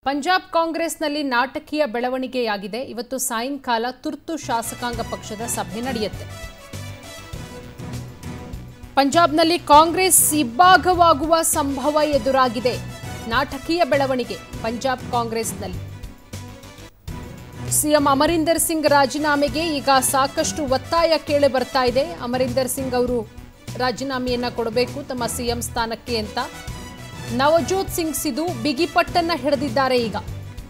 ಪಂಜಾಬ್ ಕಾಂಗ್ರೆಸ್ನಲ್ಲಿ ನಾಟಕೀಯ ಬೆಳವಣಿಗೆಯಾಗಿದೆ ಇವತ್ತು ಸಾಯಂಕಾಲ ತುರ್ತು ಶಾಸಕಾಂಗ ಪಕ್ಷದ ಸಭೆ ನಡೆಯುತ್ತೆ ಪಂಜಾಬ್ನಲ್ಲಿ ಕಾಂಗ್ರೆಸ್ ಇಬ್ಬಾಗವಾಗುವ ಸಂಭವ ಎದುರಾಗಿದೆ ನಾಟಕೀಯ ಬೆಳವಣಿಗೆ ಪಂಜಾಬ್ ಕಾಂಗ್ರೆಸ್ನಲ್ಲಿ ಸಿಎಂ ಅಮರೀಂದರ್ ಸಿಂಗ್ ರಾಜೀನಾಮೆಗೆ ಈಗ ಸಾಕಷ್ಟು ಒತ್ತಾಯ ಕೇಳಿ ಬರ್ತಾ ಇದೆ ಅಮರೀಂದರ್ ಸಿಂಗ್ ಅವರು ರಾಜೀನಾಮೆಯನ್ನ ಕೊಡಬೇಕು ತಮ್ಮ ಸಿಎಂ ಸ್ಥಾನಕ್ಕೆ ಅಂತ ನವಜೋತ್ ಸಿಂಗ್ ಸಿಧು ಬಿಗಿಪಟ್ಟನ್ನ ಹಿಡಿದಿದ್ದಾರೆ ಈಗ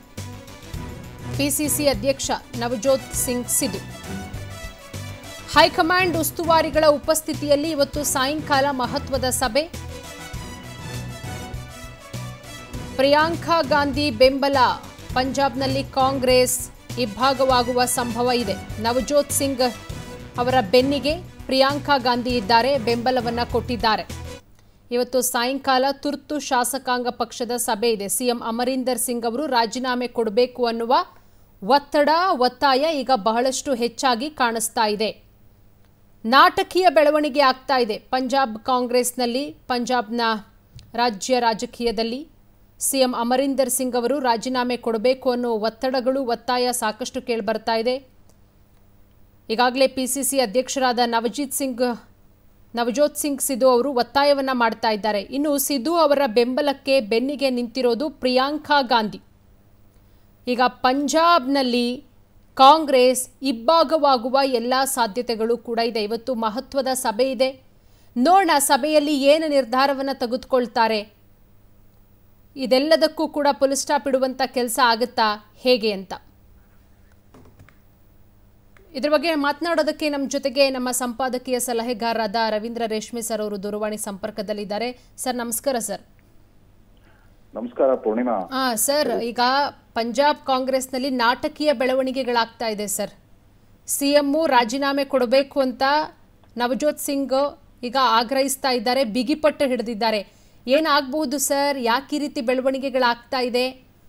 ಪಿಸಿಸಿ ಅಧ್ಯಕ್ಷ ನವಜೋತ್ ಸಿಂಗ್ ಸಿಧು ಹೈಕಮಾಂಡ್ ಉಸ್ತುವಾರಿಗಳ ಉಪಸ್ಥಿತಿಯಲ್ಲಿ ಇವತ್ತು ಸಾಯಂಕಾಲ ಮಹತ್ವದ ಸಭೆ ಪ್ರಿಯಾಂಕಾ ಗಾಂಧಿ ಬೆಂಬಲ ಪಂಜಾಬ್ನಲ್ಲಿ ಕಾಂಗ್ರೆಸ್ ಇಬ್ಬಾಗವಾಗುವ ಸಂಭವ ಇದೆ ನವಜೋತ್ ಸಿಂಗ್ ಅವರ ಬೆನ್ನಿಗೆ ಪ್ರಿಯಾಂಕಾ ಗಾಂಧಿ ಇದ್ದಾರೆ ಬೆಂಬಲವನ್ನ ಕೊಟ್ಟಿದ್ದಾರೆ ಇವತ್ತು ಸಾಯಂಕಾಲ ತುರ್ತು ಶಾಸಕಾಂಗ ಪಕ್ಷದ ಸಭೆ ಇದೆ ಸಿಎಂ ಅಮರೀಂದರ್ ಸಿಂಗ್ ಅವರು ರಾಜೀನಾಮೆ ಕೊಡಬೇಕು ಅನ್ನುವ ಒತ್ತಡ ಒತ್ತಾಯ ಈಗ ಬಹಳಷ್ಟು ಹೆಚ್ಚಾಗಿ ಕಾಣಿಸ್ತಾ ಇದೆ ನಾಟಕೀಯ ಬೆಳವಣಿಗೆ ಆಗ್ತಾ ಇದೆ ಪಂಜಾಬ್ ಕಾಂಗ್ರೆಸ್ನಲ್ಲಿ ಪಂಜಾಬ್ನ ರಾಜ್ಯ ರಾಜಕೀಯದಲ್ಲಿ ಸಿಎಂ ಅಮರೀಂದರ್ ಸಿಂಗ್ ಅವರು ರಾಜೀನಾಮೆ ಕೊಡಬೇಕು ಅನ್ನೋ ಒತ್ತಡಗಳು ಒತ್ತಾಯ ಸಾಕಷ್ಟು ಕೇಳಿಬರ್ತಾ ಇದೆ ಈಗಾಗಲೇ ಪಿಸಿಸಿ ಅಧ್ಯಕ್ಷರಾದ ನವಜೀತ್ ಸಿಂಗ್ ನವಜೋತ್ ಸಿಂಗ್ ಸಿಧು ಅವರು ಒತ್ತಾಯವನ್ನ ಮಾಡ್ತಾ ಇದ್ದಾರೆ ಇನ್ನು ಸಿಧು ಅವರ ಬೆಂಬಲಕ್ಕೆ ಬೆನ್ನಿಗೆ ನಿಂತಿರೋದು ಪ್ರಿಯಾಂಕಾ ಗಾಂಧಿ ಈಗ ಪಂಜಾಬ್ನಲ್ಲಿ ಕಾಂಗ್ರೆಸ್ ಇಬ್ಬಾಗವಾಗುವ ಎಲ್ಲ ಸಾಧ್ಯತೆಗಳು ಕೂಡ ಇದೆ ಇವತ್ತು ಮಹತ್ವದ ಸಭೆ ಇದೆ ನೋಡೋಣ ಸಭೆಯಲ್ಲಿ ಏನು ನಿರ್ಧಾರವನ್ನು ತೆಗೆದುಕೊಳ್ತಾರೆ ಇದೆಲ್ಲದಕ್ಕೂ ಕೂಡ ಪುಲ್ ಸ್ಟಾಪ್ ಇಡುವಂಥ ಕೆಲಸ ಆಗುತ್ತಾ ಹೇಗೆ ಅಂತ ಇದ್ರ ಬಗ್ಗೆ ಮಾತನಾಡೋದಕ್ಕೆ ನಮ್ಮ ಜೊತೆಗೆ ನಮ್ಮ ಸಂಪಾದಕೀಯ ಸಲಹೆಗಾರರಾದ ರವೀಂದ್ರ ರೇಷ್ಮೆ ಸರ್ ಅವರು ದೂರವಾಣಿ ಸಂಪರ್ಕದಲ್ಲಿದ್ದಾರೆ ಸರ್ ನಮಸ್ಕಾರ ಸರ್ ನಮಸ್ಕಾರ ಪೂರ್ಣಿಮಾ ಆ ಸರ್ ಈಗ ಪಂಜಾಬ್ ಕಾಂಗ್ರೆಸ್ನಲ್ಲಿ ನಾಟಕೀಯ ಬೆಳವಣಿಗೆಗಳಾಗ್ತಾ ಇದೆ ಸರ್ ಸಿಎಂ ರಾಜೀನಾಮೆ ಕೊಡಬೇಕು ಅಂತ ನವಜೋತ್ ಸಿಂಗ್ ಈಗ ಆಗ್ರಹಿಸ್ತಾ ಇದ್ದಾರೆ ಬಿಗಿಪಟ್ಟು ಹಿಡಿದಿದ್ದಾರೆ ಏನಾಗಬಹುದು ಸರ್ ಯಾಕೆ ಈ ರೀತಿ ಬೆಳವಣಿಗೆಗಳಾಗ್ತಾ ಇದೆ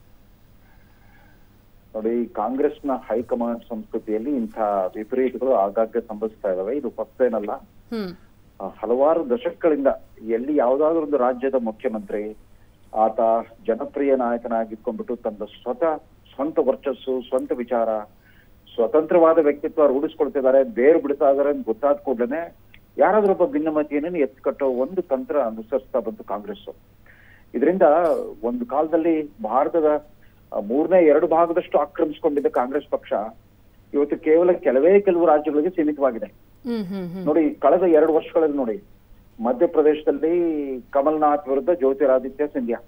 ನೋಡಿ ಕಾಂಗ್ರೆಸ್ನ ಹೈಕಮಾಂಡ್ ಸಂಸ್ಕೃತಿಯಲ್ಲಿ ಇಂಥ ವಿಪರೀತಗಳು ಆಗಾಗ್ಗೆ ಸಂಭವಿಸ್ತಾ ಇದಾವೆ ಇದು ಹೊಸೇನಲ್ಲ ಹ್ಮ್ ಆ, ಹಲವಾರು ದಶಕಗಳಿಂದ ಎಲ್ಲಿ ಯಾವ್ದಾದ್ರು ಒಂದು ರಾಜ್ಯದ ಮುಖ್ಯಮಂತ್ರಿ ಆತ ಜನಪ್ರಿಯ ನಾಯಕನಾಗಿಟ್ಕೊಂಡ್ಬಿಟ್ಟು ತನ್ನ ಸ್ವತಃ ಸ್ವಂತ ವರ್ಚಸ್ಸು ಸ್ವಂತ ವಿಚಾರ ಸ್ವತಂತ್ರವಾದ ವ್ಯಕ್ತಿತ್ವ ರೂಢಿಸ್ಕೊಳ್ತಿದ್ದಾರೆ ಬೇರು ಬಿಡ್ತಾ ಇದಾರೆ ಅಂತ ಗೊತ್ತಾದ ಕೂಡಲೇ ಯಾರಾದ್ರೂ ಒಬ್ಬ ಭಿನ್ನಮತಿಯನ್ನು ಎತ್ತು ಕಟ್ಟೋ ಒಂದು ತಂತ್ರ ಅನುಸರಿಸ್ತಾ ಬಂತು ಕಾಂಗ್ರೆಸ್ ಇದರಿಂದ ಒಂದು ಕಾಲದಲ್ಲಿ ಭಾರತದ ಆ, ಮೂರನೇ ಎರಡು ಭಾಗದಷ್ಟು ಆಕ್ರಮಿಸಿಕೊಂಡಿದ್ದ ಕಾಂಗ್ರೆಸ್ ಪಕ್ಷ ಇವತ್ತು ಕೇವಲ ಕೆಲವೇ ಕೆಲವು ರಾಜ್ಯಗಳಿಗೆ ಸೀಮಿತವಾಗಿದೆ ಹ್ಮ್ ಹ್ಮ್ ಹ್ಮ್ ನೋಡಿ ಕಳೆದ ಎರಡು ವರ್ಷಗಳಲ್ಲಿ ನೋಡಿ ಮಧ್ಯಪ್ರದೇಶದಲ್ಲಿ ಕಮಲ್ನಾಥ್ ವಿರುದ್ಧ ಜ್ಯೋತಿರಾದಿತ್ಯ ಸಿಂಧ್ಯಾ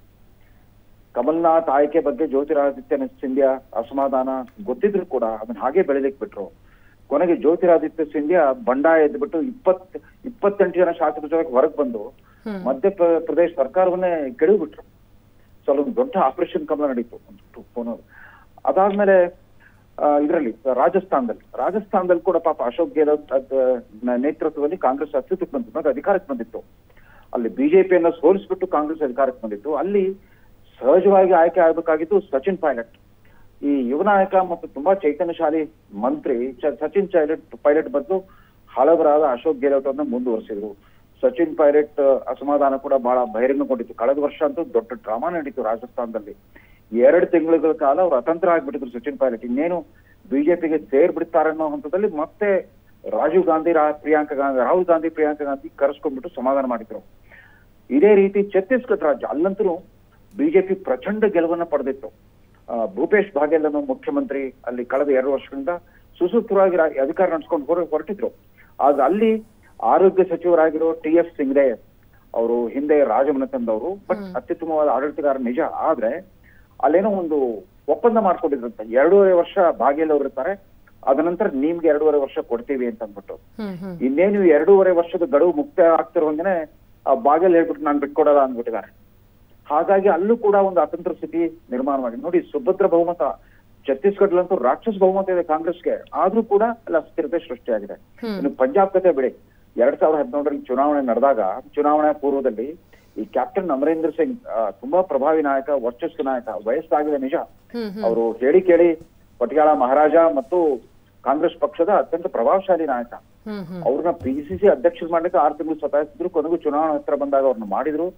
ಕಮಲ್ನಾಥ್ ಆಯ್ಕೆ ಬಗ್ಗೆ ಜ್ಯೋತಿರಾದಿತ್ಯ ಸಿಂಧ್ಯಾ ಅಸಮಾಧಾನ ಗೊತ್ತಿದ್ರು ಕೂಡ ಅದನ್ನ ಹಾಗೆ ಬೆಳಿಲಿಕ್ ಬಿಟ್ರು ಕೊನೆಗೆ ಜ್ಯೋತಿರಾದಿತ್ಯ ಸಿಂಧ್ಯಾ ಬಂಡಾಯ ಎದ್ಬಿಟ್ಟು ಇಪ್ಪತ್ ಇಪ್ಪತ್ತೆಂಟು ಜನ ಶಾಸಕರ ಜೊತೆಗೆ ಹೊರಗೆ ಬಂದು ಹ್ಮ್. ಮಧ್ಯ ಪ್ರದೇಶ ಸರ್ಕಾರವನ್ನೇ ಕೆಡವಿಬಿಟ್ರು ಸೊ ಅಲ್ಲೊಂದು ದೊಡ್ಡ ಆಪರೇಷನ್ ಕಮಲ ನಡೀತು ಒಂದು ಪುನಃ ಅದಾದ್ಮೇಲೆ ಇದರಲ್ಲಿ ರಾಜಸ್ಥಾನದಲ್ಲಿ ರಾಜಸ್ಥಾನದಲ್ಲಿ ಕೂಡ ಪಾಪ ಅಶೋಕ್ ಗೆಹ್ಲೋಟ್ ಅದ್, ನ- ನೇತೃತ್ವದಲ್ಲಿ ಕಾಂಗ್ರೆಸ್ ಅಸ್ತಿತ್ವಕ್ಕೆ ಬಂತು ಮತ್ತೆ ಅಧಿಕಾರಕ್ಕೆ ಬಂದಿತ್ತು ಅಲ್ಲಿ ಬಿಜೆಪಿಯನ್ನ ಸೋಲಿಸ್ಬಿಟ್ಟು ಕಾಂಗ್ರೆಸ್ ಅಧಿಕಾರಕ್ಕೆ ಬಂದಿತ್ತು ಅಲ್ಲಿ ಸಹಜವಾಗಿ ಆಯ್ಕೆ ಆಗಬೇಕಾಗಿದ್ದು ಸಚಿನ್ ಪೈಲಟ್ ಈ ಯುವ ನಾಯಕ ಮತ್ತು ತುಂಬಾ ಚೈತನ್ಯಶಾಲಿ ಮಂತ್ರಿ ಚ- ಸಚಿನ್ ಪೈಲಟ್ ಪೈಲಟ್ ಬದಲು ಹಳಬರಾದ ಅಶೋಕ್ ಗೆಹ್ಲೋಟ್ ಅನ್ನ ಮುಂದುವರಿಸಿದ್ರು ಸಚಿನ್ ಪೈಲಟ್ ಅಸಮಾಧಾನ ಕೂಡ ಬಹಳ ಬಹಿರಂಗಗೊಂಡಿತ್ತು ಕಳೆದ ವರ್ಷ ಅಂತೂ ದೊಡ್ಡ ಡ್ರಾಮಾ ನಡೀತು ರಾಜಸ್ಥಾನದಲ್ಲಿ ಎರಡು ತಿಂಗಳ ಕಾಲ ಅವ್ರು ಅತಂತ್ರ ಆಗ್ಬಿಟ್ಟಿದ್ರು ಸಚಿನ್ ಪೈಲಟ್ ಇನ್ನೇನು ಬಿಜೆಪಿಗೆ ಸೇರ್ ಬಿಡ್ತಾರೆ ಅನ್ನೋ ಹಂತದಲ್ಲಿ ಮತ್ತೆ ರಾಜೀವ್ ಗಾಂಧಿ ರಾ- ಪ್ರಿಯಾಂಕಾ ಗಾಂಧಿ ರಾಹುಲ್ ಗಾಂಧಿ ಪ್ರಿಯಾಂಕಾ ಗಾಂಧಿ ಕರೆಸ್ಕೊಂಡ್ಬಿಟ್ಟು ಸಮಾಧಾನ ಮಾಡಿದ್ರು ಇದೇ ರೀತಿ ಛತ್ತೀಸ್ಗಢ ರಾಜ್ಯ ಅಲ್ಲಂತೂ ಬಿಜೆಪಿ ಪ್ರಚಂಡ ಗೆಲುವನ್ನ ಪಡೆದಿತ್ತು ಆ, ಭೂಪೇಶ್ ಬಾಘೇಲ್ ಅನ್ನೋ ಮುಖ್ಯಮಂತ್ರಿ ಅಲ್ಲಿ ಕಳೆದ ಎರಡು ವರ್ಷಗಳಿಂದ ಸುಸೂತ್ರವಾಗಿ ರಾ- ಅಧಿಕಾರ ನಡೆಸ್ಕೊಂಡು ಹೊರ ಹೊರಟಿದ್ರು ಆಗ ಅಲ್ಲಿ ಆರೋಗ್ಯ ಸಚಿವರಾಗಿರೋ ಟಿ ಎಫ್ ಸಿಂಗ್ರೆ ಅವರು ಹಿಂದೆ ರಾಜಮನೆತನದವರು ಬಟ್ ಅತ್ಯುತ್ತಮವಾದ ಆಡಳಿತಗಾರ ನಿಜ ಆದ್ರೆ ಅಲ್ಲೇನೋ ಒಂದು ಒಪ್ಪಂದ ಮಾಡ್ಕೊಂಡಿದ್ರಂತೆ ಎರಡೂವರೆ ವರ್ಷ ಬಾಘೇಲ್ ಅವರು ಇರ್ತಾರೆ ಅದ ನಂತರ ನಿಮ್ಗೆ ಎರಡೂವರೆ ವರ್ಷ ಕೊಡ್ತೀವಿ ಅಂತ ಅಂದ್ಬಿಟ್ಟು ಹ್ಮ್ ಹ್ಮ್ ಇನ್ನೇನು ಎರಡೂವರೆ ವರ್ಷದ ಗಡುವು ಮುಕ್ತಾಯ ಆಗ್ತಿರುವಂಗೆನೆ ಆ ಬಾಗಿಲು ಹೇಳ್ಬಿಟ್ಟು ನಾನು ಬಿಟ್ಕೊಡಲ್ಲ ಅಂದ್ಬಿಟ್ಟಿದ್ದಾರೆ ಹಾಗಾಗಿ ಅಲ್ಲೂ ಕೂಡ ಒಂದು ಅತಂತ್ರ ಸ್ಥಿತಿ ನಿರ್ಮಾಣವಾಗಿದೆ ನೋಡಿ ಸುಭದ್ರ ಬಹುಮತ ಛತ್ತೀಸ್ಗಢಲ್ಲಂತೂ ರಾಕ್ಷಸ ಬಹುಮತ ಇದೆ ಕಾಂಗ್ರೆಸ್ಗೆ ಆದ್ರೂ ಕೂಡ ಅಲ್ಲಿ ಅಸ್ಥಿರತೆ ಸೃಷ್ಟಿಯಾಗಿದೆ ಹ್ಮ್. ಇನ್ನು ಪಂಜಾಬ್ ಕತೆ ಬಿಡಿ ಎರಡ್ ಸಾವಿರದ ಹದಿನೇಳರಲ್ಲಿ ಚುನಾವಣೆ ನಡೆದಾಗ ಚುನಾವಣೆ ಪೂರ್ವದಲ್ಲಿ ಈ ಕ್ಯಾಪ್ಟನ್ ಅಮರೇಂದ್ರ ಸಿಂಗ್ ಆ, ತುಂಬಾ ಪ್ರಭಾವಿ ನಾಯಕ ವರ್ಚಸ್ಸು ನಾಯಕ ವಯಸ್ಸಾಗಿದೆ ನಿಜ ಹ್ಮ್ ಹ್ಮ್ ಅವರು ಹೇಳಿ ಕೇಳಿ ಪಟಿಯಾಳ ಮಹಾರಾಜ ಮತ್ತು ಕಾಂಗ್ರೆಸ್ ಪಕ್ಷದ ಅತ್ಯಂತ ಪ್ರಭಾವಶಾಲಿ ನಾಯಕ ಹ್ಮ್ ಹ್ಮ್ ಅವ್ರನ್ನ ಪಿಸಿಸಿ ಅಧ್ಯಕ್ಷರು ಮಾಡ್ಲಿಕ್ಕೆ ಆರು ತಿಂಗಳು ಸತಾಯಿಸಿದ್ರು ಕೊನೆಗೂ ಚುನಾವಣಾ ಹತ್ರ ಬಂದಾಗ ಅವ್ರನ್ನ ಮಾಡಿದ್ರು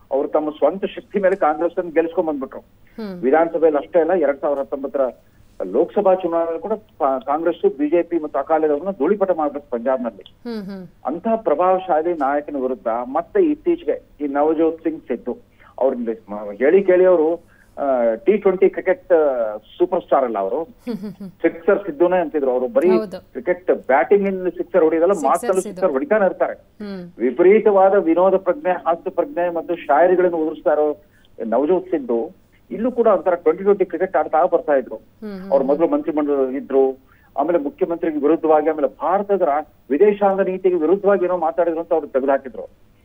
ಅವರು ತಮ್ಮ ಸ್ವಂತ ಶಕ್ತಿ ಮೇಲೆ ಕಾಂಗ್ರೆಸ್ ಅನ್ನು ಗೆಲ್ಸ್ಕೊಂಡ್ ಬಂದ್ಬಿಟ್ರು ಹ್ಮ್ ವಿಧಾನಸಭೆಯಲ್ಲಿ ಅಷ್ಟೇ ಅಲ್ಲ ಎರಡ್ ಸಾವಿರದ ಹತ್ತೊಂಬತ್ತರ ಲೋಕಸಭಾ ಚುನಾವಣೆ ಕೂಡ ಪಾ- ಕಾಂಗ್ರೆಸ್ ಬಿಜೆಪಿ ಮತ್ತು ಅಕಾಲಿದವ್ರನ್ನ ಧೂಳಿಪಟ ಮಾಡ್ಬೇಕು ಪಂಜಾಬ್ನಲ್ಲಿ ಹ್ಮ್ ಹ್ಮ್ ಅಂತಹ ಪ್ರಭಾವಶಾಲಿ ನಾಯಕನ ವಿರುದ್ಧ ಮತ್ತೆ ಇತ್ತೀಚೆಗೆ ಈ ನವಜೋತ್ ಸಿಂಗ್ ಸಿದ್ದು ಅವ್ರ ಹೇಳಿ ಕೇಳಿ ಅವರು T twenty cricket super star ಅಲ್ಲ ಅವರು ಹ್ಮ್ ಹ್ಮ್ ಹ್ಮ್ ಸಿಕ್ಸರ್ ಸಿದ್ದುನೇ ಅಂತಿದ್ರು ಅವರು ಬರೀ ಹೌದು. ಕ್ರಿಕೆಟ್ ಬ್ಯಾಟಿಂಗ್ ಇನ್ ಸಿಕ್ಸರ್ ಹೊಡಿಯೋದಲ್ಲ Sixer ಮಾತಲ್ಲೂ ಸಿದ್ದು. ಸಿಕ್ಸರ್ ಹೊಡಿತಾನೆ ಇರ್ತಾರೆ ಹ್ಮ್ ವಿಪರೀತವಾದ ವಿನೋದ ಪ್ರಜ್ಞೆ ಹಾಸ್ಯ ಪ್ರಜ್ಞೆ ಮತ್ತು ಶಾಯರಿಗಳನ್ನು ಉದುರಿಸ್ತಾ ಇರೋ ನವಜೋತ್ ಸಿದ್ದು ಇಲ್ಲೂ ಕೂಡ ಒಂಥರ ಟ್ವೆಂಟಿ ಟ್ವೆಂಟಿ ಕ್ರಿಕೆಟ್ ಆಡ್ತಾ ಬರ್ತಾ ಇದ್ರು ಹ್ಮ್ ಹ್ಮ್ ಅವ್ರು ಮೊದಲು ಮಂತ್ರಿಮಂಡಲದಲ್ಲಿ ಇದ್ರು ಆಮೇಲೆ ಮುಖ್ಯಮಂತ್ರಿಗೆ ವಿರುದ್ಧವಾಗಿ ಆಮೇಲೆ ಭಾರತದ ರಾ- ವಿದೇಶಾಂಗ ನೀತಿಗೆ ವಿರುದ್ಧವಾಗಿ ಏನೋ ಮಾತಾಡಿದ್ರು ಅಂತ ಅವ್ರು ತೆಗೆದುಹಾಕಿದ್ರು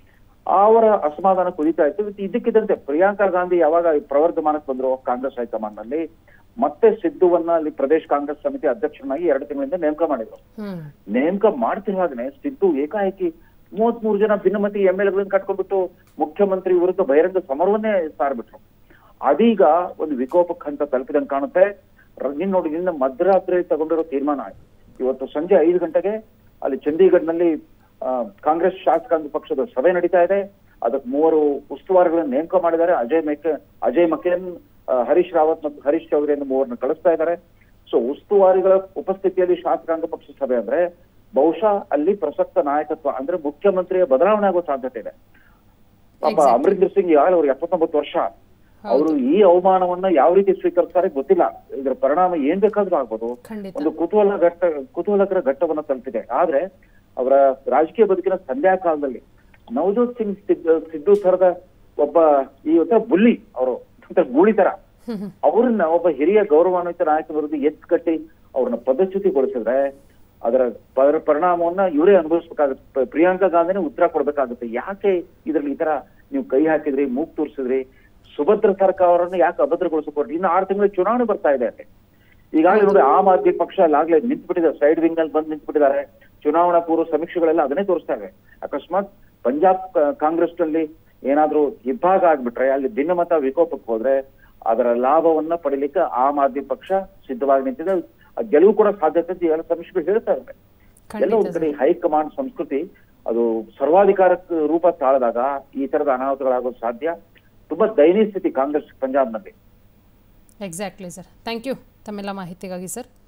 ಅವರ ಅಸಮಾಧಾನ ಕುದೀತಾ ಇತ್ತು ಇದು ಇದಕ್ಕಿದ್ದಂತೆ ಪ್ರಿಯಾಂಕಾ ಗಾಂಧಿ ಯಾವಾಗ ಈ ಪ್ರವರ್ಧಮಾನಕ್ಕೆ ಬಂದ್ರು ಕಾಂಗ್ರೆಸ್ ಹೈಕಮಾಂಡ್ ನಲ್ಲಿ ಮತ್ತೆ ಸಿದ್ದುವನ್ನ ಅಲ್ಲಿ ಪ್ರದೇಶ್ ಕಾಂಗ್ರೆಸ್ ಸಮಿತಿ ಅಧ್ಯಕ್ಷನಾಗಿ ಎರಡು ತಿಂಗಳಿಂದ ನೇಮಕ ಮಾಡಿದ್ರು ಹ್ಮ್ ನೇಮಕ ಮಾಡ್ತಿರುವಾಗನೆ ಸಿದ್ದು ಏಕಾಏಕಿ ಮೂವತ್ ಮೂರು ಜನ ಭಿನ್ನಮತಿ ಎಂ ಎಲ್ ಗಳನ್ನ ಕಟ್ಕೊಂಡ್ಬಿಟ್ಟು ಮುಖ್ಯಮಂತ್ರಿ ವಿರುದ್ಧ ಬಹಿರಂಗ ಸಮರವನ್ನೇ ಸಾರ್ಬಿಟ್ರು ಅದೀಗ ಒಂದು ವಿಕೋಪಕ್ಕೆ ಹಂತ ತಲುಪಿದಂಗೆ ಕಾಣುತ್ತೆ ರ- ನೀನ್ ನೋಡಿ ನಿನ್ನ ಮಧ್ಯರಾತ್ರಿ ತಗೊಂಡಿರೋ ತೀರ್ಮಾನ ಆಯ್ತು ಇವತ್ತು ಸಂಜೆ ಐದು ಗಂಟೆಗೆ ಅಲ್ಲಿ ಚಂಡೀಗಢ್ನಲ್ಲಿ ಆ, ಕಾಂಗ್ರೆಸ್ ಶಾಸಕಾಂಗ ಪಕ್ಷದ ಸಭೆ ನಡೀತಾ ಇದೆ ಅದಕ್ಕೆ ಮೂವರು ಉಸ್ತುವಾರಿಗಳನ್ನ ನೇಮಕ ಮಾಡಿದ್ದಾರೆ ಅಜಯ್ ಮೆಕ್ ಅಜಯ್ ಮಕೇನ್ ಆ, ಹರೀಶ್ ರಾವತ್ ಮತ್ತು ಹರೀಶ್ ಚೌಧರಿಯನ್ನು ಮೂವರನ್ನ ಕಳಿಸ್ತಾ ಇದ್ದಾರೆ ಸೊ ಉಸ್ತುವಾರಿಗಳ ಉಪಸ್ಥಿತಿಯಲ್ಲಿ ಶಾಸಕಾಂಗ ಪಕ್ಷ ಸಭೆ ಅಂದ್ರೆ ಬಹುಶಃ ಅಲ್ಲಿ ಪ್ರಸಕ್ತ ನಾಯಕತ್ವ ಅಂದ್ರೆ ಮುಖ್ಯಮಂತ್ರಿಯ ಬದಲಾವಣೆ ಆಗೋ ಸಾಧ್ಯತೆ ಇದೆ ಪಾಪ Exactly. ಅಮರಿಂದರ್ ಸಿಂಗ್ ಈಗಾಗಲೇ ಅವ್ರಿಗೆ ಎಪ್ಪತ್ತೊಂಬತ್ತು ವರ್ಷ ಅವರು ಈ ಅವಮಾನವನ್ನ ಯಾವ ರೀತಿ ಸ್ವೀಕರಿಸ್ತಾರೆ ಗೊತ್ತಿಲ್ಲ ಇದರ ಪರಿಣಾಮ ಏನ್ ಬೇಕಾದ್ರೂ ಆಗ್ಬೋದು ಖಂಡಿತ ಒಂದು ಕುತೂಹಲ ಘಟ್ಟ ಕುತೂಹಲಕರ ಘಟ್ಟವನ್ನ ತಲುಪಿದೆ ಆದ್ರೆ ಅವರ ರಾಜಕೀಯ ಬದುಕಿನ ಸಂಧ್ಯಾ ಕಾಲದಲ್ಲಿ ನವಜೋತ್ ಸಿಂಗ್ ಸಿದ್ದು ಸಿದ್ದು ಥರದ ಒಬ್ಬ ಈ ಒಂಥರ ಬುಲ್ಲಿ ಅವರು ಒಂಥರ ಗೂಳಿ ತರ ಹ್ಮ್ ಹ್ಮ್ ಅವ್ರನ್ನ ಒಬ್ಬ ಹಿರಿಯ ಗೌರವಾನ್ವಿತ ನಾಯಕ ವಿರುದ್ಧ ಎತ್ತು ಕಟ್ಟಿ ಅವ್ರನ್ನ ಪದಚ್ಯುತಿಗೊಳಿಸಿದ್ರೆ ಅದರ ಪರ ಪರಿಣಾಮವನ್ನ ಇವರೇ ಅನುಭವಿಸ್ಬೇಕಾಗುತ್ತೆ ಪ- ಪ್ರಿಯಾಂಕಾ ಗಾಂಧಿನೇ ಉತ್ತರ ಕೊಡ್ಬೇಕಾಗುತ್ತೆ ಯಾಕೆ ಇದ್ರಲ್ಲಿ ಈ ತರ ನೀವು ಕೈ ಹಾಕಿದ್ರಿ ಮೂಗ್ ತೋರಿಸಿದ್ರಿ ಸುಭದ್ರ ಸರ್ಕಾರವನ್ನ ಯಾಕೆ ಅಭದ್ರಗೊಳಿಸಿಕೊಟ್ರಿ ಇನ್ನು ಆರು ತಿಂಗಳ ಚುನಾವಣೆ ಬರ್ತಾ ಇದೆ ಅಲ್ಲಿ ಈಗಾಗಲೇ ನೋಡಿ ಆಮ್ ಆದ್ಮಿ ಪಕ್ಷ ಅಲ್ಲಾಗ್ಲೇ ನಿಂತ್ಬಿಟ್ಟಿದ್ದಾರೆ ಸೈಡ್ ವಿಂಗ್ ಅಲ್ಲಿ ಬಂದು ನಿಂತ್ಬಿಟ್ಟಿದ್ದಾರೆ ಚುನಾವಣಾ ಪೂರ್ವ ಸಮೀಕ್ಷೆಗಳೆಲ್ಲ ಅದನ್ನೇ ತೋರಿಸ್ತಾ ಇವೆ ಅಕಸ್ಮಾತ್ ಪಂಜಾಬ್ ಕಾಂಗ್ರೆಸ್ ನಲ್ಲಿ ಏನಾದ್ರೂ ಇಬ್ಬಾಗ ಆಗ್ಬಿಟ್ರೆ ಅಲ್ಲಿ ಭಿನ್ನಮತ ವಿಕೋಪಕ್ಕೆ ಹೋದ್ರೆ ಅದರ ಲಾಭವನ್ನ ಪಡಿಲಿಕ್ಕೆ ಆಮ್ ಆದ್ಮಿ ಪಕ್ಷ ಸಿದ್ಧವಾಗಿ ನಿಂತಿದೆ ಅದ್ ಗೆಲುವು ಕೂಡ ಸಾಧ್ಯತೆ ಅಂತ ಎಲ್ಲ ಸಮೀಕ್ಷೆಗಳು ಹೇಳ್ತಾ ಇವೆ ಎಲ್ಲ ಒಂದ್ ಖಂಡಿತ ಕಡೆ ಹೈಕಮಾಂಡ್ ಸಂಸ್ಕೃತಿ ಅದು ಸರ್ವಾಧಿಕಾರಕ್ಕೆ ರೂಪ ತಾಳದಾಗ ಈ ತರದ ಅನಾಹುತಗಳಾಗೋದು ಸಾಧ್ಯ ತುಂಬಾ ದಯನೀಯ ಸ್ಥಿತಿ ಕಾಂಗ್ರೆಸ್ ಪಂಜಾಬ್ನಲ್ಲಿ ಎಕ್ಸಾಕ್ಟ್ಲಿ ಸರ್ ಥ್ಯಾಂಕ್ ಯು ತಮ್ಮೆಲ್ಲ ಮಾಹಿತಿಗಾಗಿ ಸರ್